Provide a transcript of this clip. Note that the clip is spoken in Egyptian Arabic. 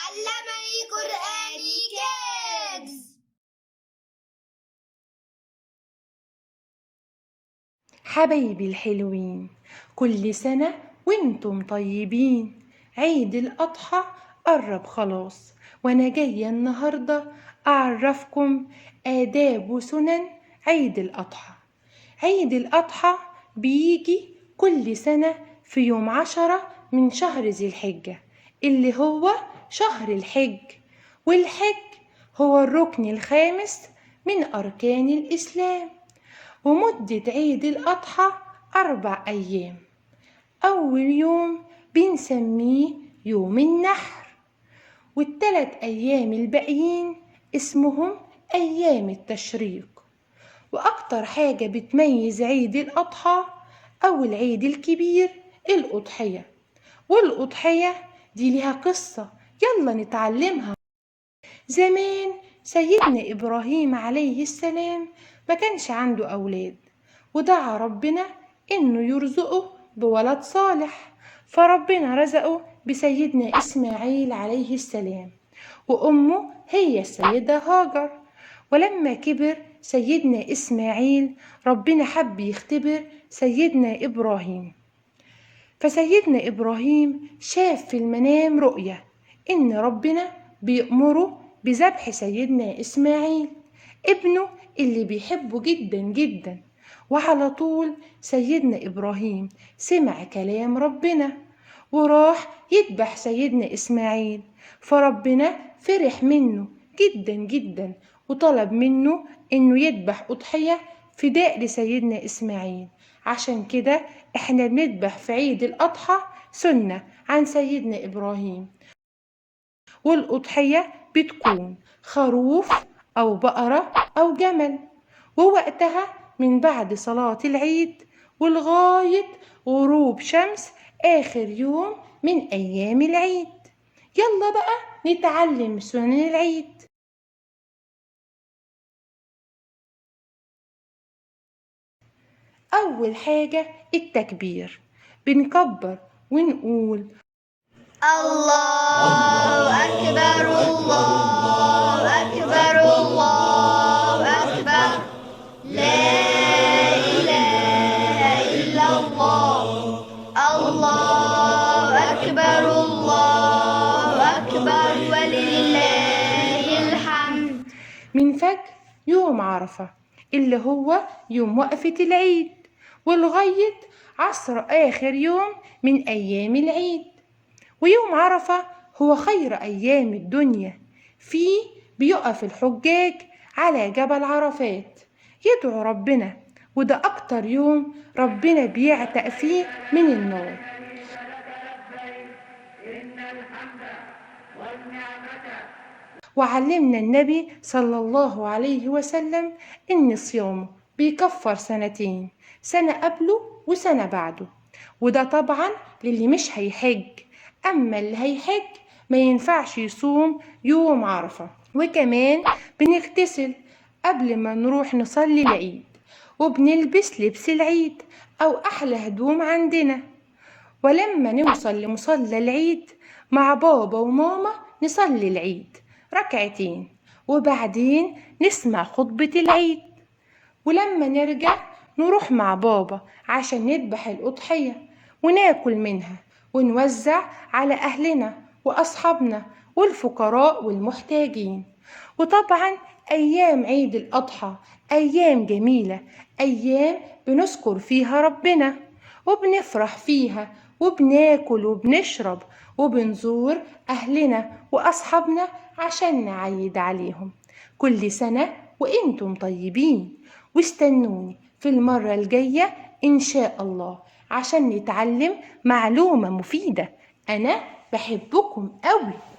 علمني قرآني كيدز حبايبي الحلوين كل سنة وانتم طيبين عيد الأضحى قرب خلاص وأنا جاية النهاردة أعرفكم آداب وسنن عيد الأضحى عيد الأضحى بيجي كل سنة في يوم عشرة من شهر ذي الحجة اللي هو شهر الحج والحج هو الركن الخامس من أركان الإسلام ومدة عيد الأضحى أربع أيام أول يوم بنسميه يوم النحر والتلات أيام الباقيين اسمهم أيام التشريق وأكتر حاجة بتميز عيد الأضحى أو العيد الكبير الأضحية والأضحية دي ليها قصة يلا نتعلمها زمان سيدنا إبراهيم عليه السلام ما كانش عنده أولاد ودعا ربنا إنه يرزقه بولد صالح فربنا رزقه بسيدنا إسماعيل عليه السلام وأمه هي السيدة هاجر ولما كبر سيدنا إسماعيل ربنا حب يختبر سيدنا إبراهيم فسيدنا إبراهيم شاف في المنام رؤية إن ربنا بيأمره بذبح سيدنا إسماعيل ابنه اللي بيحبه جدا جدا وعلى طول سيدنا إبراهيم سمع كلام ربنا وراح يذبح سيدنا إسماعيل فربنا فرح منه جدا جدا وطلب منه إنه يذبح أضحية فداء لسيدنا إسماعيل عشان كده إحنا بنذبح في عيد الأضحى سنة عن سيدنا إبراهيم والأضحية بتكون خروف أو بقرة أو جمل ووقتها من بعد صلاة العيد ولغاية غروب شمس آخر يوم من أيام العيد يلا بقى نتعلم سنن العيد أول حاجة التكبير بنكبر ونقول الله أكبر الله أكبر الله أكبر لا إله إلا الله الله أكبر الله أكبر ولله الحمد من فجر يوم عرفة اللي هو يوم وقفة العيد ولغاية عصر آخر يوم من أيام العيد ويوم عرفة هو خير أيام الدنيا فيه بيقف الحجاج على جبل عرفات يدعو ربنا وده أكتر يوم ربنا بيعتق فيه من النار وعلمنا النبي صلى الله عليه وسلم إن صيامه بيكفر سنتين سنة قبله وسنة بعده وده طبعا للي مش هيحج أما اللي هيحج ما ينفعش يصوم يوم عرفة وكمان بنغتسل قبل ما نروح نصلي العيد وبنلبس لبس العيد أو أحلى هدوم عندنا ولما نوصل لمصلى العيد مع بابا وماما نصلي العيد ركعتين وبعدين نسمع خطبة العيد ولما نرجع نروح مع بابا عشان نذبح الأضحية وناكل منها ونوزع على أهلنا وأصحابنا والفقراء والمحتاجين وطبعا أيام عيد الأضحى أيام جميلة أيام بنذكر فيها ربنا وبنفرح فيها وبناكل وبنشرب وبنزور أهلنا وأصحابنا عشان نعيد عليهم كل سنة وإنتم طيبين واستنوني في المرة الجاية إن شاء الله عشان نتعلم معلومة مفيدة أنا بحبكم أوي